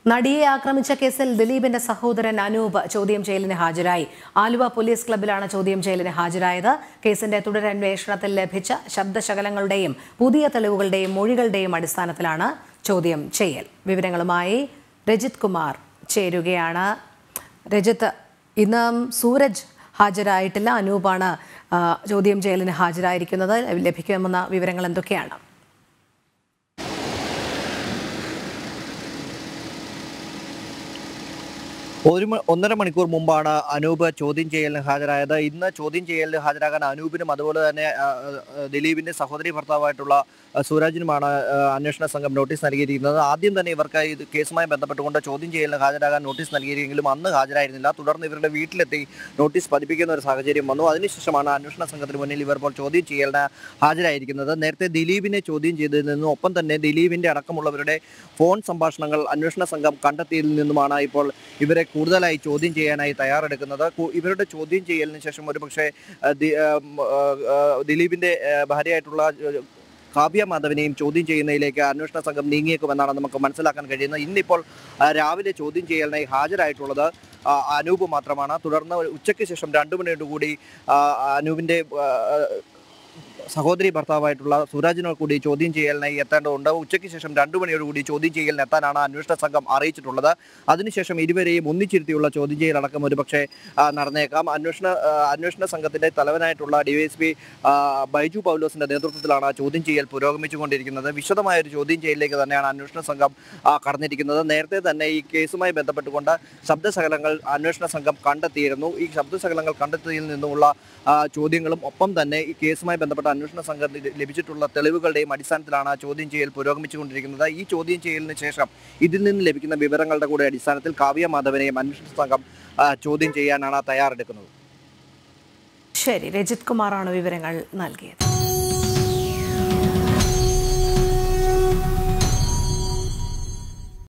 നടിയെ ആക്രമിച്ച കേസിൽ ദിലീപിന്റെ സഹോദരൻ അനൂപ് ചോദ്യം ചെയ്യലിന് ഹാജരായി ആലുവ പോലീസ് ക്ലബ്ബിലാണ് ചോദ്യം ചെയ്യലിന് ഹാജരായത് കേസിന്റെ തുടരന്വേഷണത്തിൽ ലഭിച്ച ശബ്ദശകലങ്ങളുടെയും പുതിയ തെളിവുകളുടെയും മൊഴികളുടെയും അടിസ്ഥാനത്തിലാണ് ചോദ്യം ചെയ്യൽ വിവരങ്ങളുമായി രജിത് കുമാർ ചേരുകയാണ് രജിത്ത് ഇന്ന് സൂരജ് ഹാജരായിട്ടില്ല അനൂപാണ് ആ, ചോദ്യം ചെയ്യലിന് ഹാജരായിരിക്കുന്നത് ലഭിക്കുമെന്ന വിവരങ്ങൾ എന്തൊക്കെയാണ് ഒരു മ- ഒന്നര മണിക്കൂർ മുമ്പാണ് അനൂപ് ചോദ്യം ചെയ്യലിന് ഹാജരായത് ഇന്ന് ചോദ്യം ചെയ്യലിന് ഹാജരാകാൻ അനൂപിനും അതുപോലെ തന്നെ ആ, ആ, ദിലീപിന്റെ സഹോദരി ഭർത്താവായിട്ടുള്ള ആ, സൂരജിനുമാണ് ആ, അന്വേഷണ സംഘം നോട്ടീസ് നൽകിയിരിക്കുന്നത് ആദ്യം തന്നെ ഇവർക്ക് ഇത് കേസുമായി ബന്ധപ്പെട്ടുകൊണ്ട് ചോദ്യം ചെയ്യലിന് ഹാജരാകാൻ നോട്ടീസ് നൽകിയിരുന്നെങ്കിലും അന്ന് ഹാജരായിരുന്നില്ല തുടർന്ന് ഇവരുടെ വീട്ടിലെത്തി നോട്ടീസ് പതിപ്പിക്കുന്ന ഒരു സാഹചര്യം വന്നു അതിനുശേഷമാണ് അന്വേഷണ സംഘത്തിന് മുന്നിൽ ഇവർ ഇപ്പോൾ ചോദ്യം ചെയ്യലിന് ഹാജരായിരിക്കുന്നത് നേരത്തെ ദിലീപിനെ ചോദ്യം ചെയ്തതിൽ നിന്നും ഒപ്പം തന്നെ ദിലീപിന്റെ അടക്കമുള്ളവരുടെ ഫോൺ സംഭാഷണങ്ങൾ അന്വേഷണ സംഘം കണ്ടെത്തിയതിൽ നിന്നുമാണ് ഇപ്പോൾ ഇവരെ കൂടുതലായി ചോദ്യം ചെയ്യാനായി തയ്യാറെടുക്കുന്നത് കു- ഇവരുടെ ചോദ്യം ചെയ്യലിന് ശേഷം ഒരുപക്ഷെ ആ, ദി- ആ, ഉം, ആ, ആ, ദിലീപിന്റെ ആ, ഭാര്യയായിട്ടുള്ള ആ, കാവ്യ മാധവനെയും ചോദ്യം ചെയ്യുന്നതിലേക്ക് അന്വേഷണ സംഘം നീങ്ങിയേക്കുമെന്നാണ് നമുക്ക് മനസ്സിലാക്കാൻ കഴിയുന്നത് ഇന്നിപ്പോൾ ആ, രാവിലെ ചോദ്യം ചെയ്യലിനായി ഹാജരായിട്ടുള്ളത് ആ, അനൂപ് മാത്രമാണ് തുടർന്ന് ഉച്ചയ്ക്ക് ശേഷം രണ്ടു മണിയോടുകൂടി ആ, അനൂപിന്റെ ആ, സഹോദരി ഭർത്താവായിട്ടുള്ള സൂരാജിനെ കൂടി ചോദ്യം ചെയ്യലിനായി എത്തേണ്ടതുണ്ട് ഉച്ചയ്ക്ക് ശേഷം രണ്ടു മണിയോടുകൂടി ചോദ്യം ചെയ്യലിന് എത്താനാണ് അന്വേഷണ സംഘം അറിയിച്ചിട്ടുള്ളത് അതിനുശേഷം ഇരുവരെയും ഒന്നിച്ചിരുത്തിയുള്ള ചോദ്യം ചെയ്യലടക്കം ഒരുപക്ഷെ ആ, നടന്നേക്കാം അന്വേഷണ ആ, അന്വേഷണ സംഘത്തിന്റെ തലവനായിട്ടുള്ള ഡിവൈഎസ്പി ബൈജു പൗലോസിന്റെ നേതൃത്വത്തിലാണ് ആ ചോദ്യം ചെയ്യൽ പുരോഗമിച്ചുകൊണ്ടിരിക്കുന്നത് വിശദമായ ഒരു ചോദ്യം ചെയ്യലിലേക്ക് തന്നെയാണ് അന്വേഷണ സംഘം ആ, കടന്നിരിക്കുന്നത് നേരത്തെ തന്നെ ഈ കേസുമായി ബന്ധപ്പെട്ടുകൊണ്ട് ശബ്ദശകലങ്ങൾ അന്വേഷണ സംഘം കണ്ടെത്തിയിരുന്നു ഈ ശബ്ദശകലങ്ങൾ കണ്ടെത്തിയതിൽ നിന്നുമുള്ള ആ, ചോദ്യങ്ങളും ഒപ്പം തന്നെ ഈ കേസുമായി ബന്ധപ്പെട്ട അന്വേഷണ സംഘത്തിന് ലഭിച്ചിട്ടുള്ള തെളിവുകളുടെയും അടിസ്ഥാനത്തിലാണ് ആ ചോദ്യം ചെയ്യൽ പുരോഗമിച്ചുകൊണ്ടിരിക്കുന്നത് ഈ ചോദ്യം ചെയ്യലിന് ശേഷം ഇതിൽ നിന്ന് ലഭിക്കുന്ന വിവരങ്ങളുടെ കൂടെ അടിസ്ഥാനത്തിൽ കാവ്യ മാധവനെയും അന്വേഷണ സംഘം ആ, ചോദ്യം ചെയ്യാനാണ് തയ്യാറെടുക്കുന്നത് ശരി രജിത് കുമാറാണ് വിവരങ്ങൾ നൽകിയത്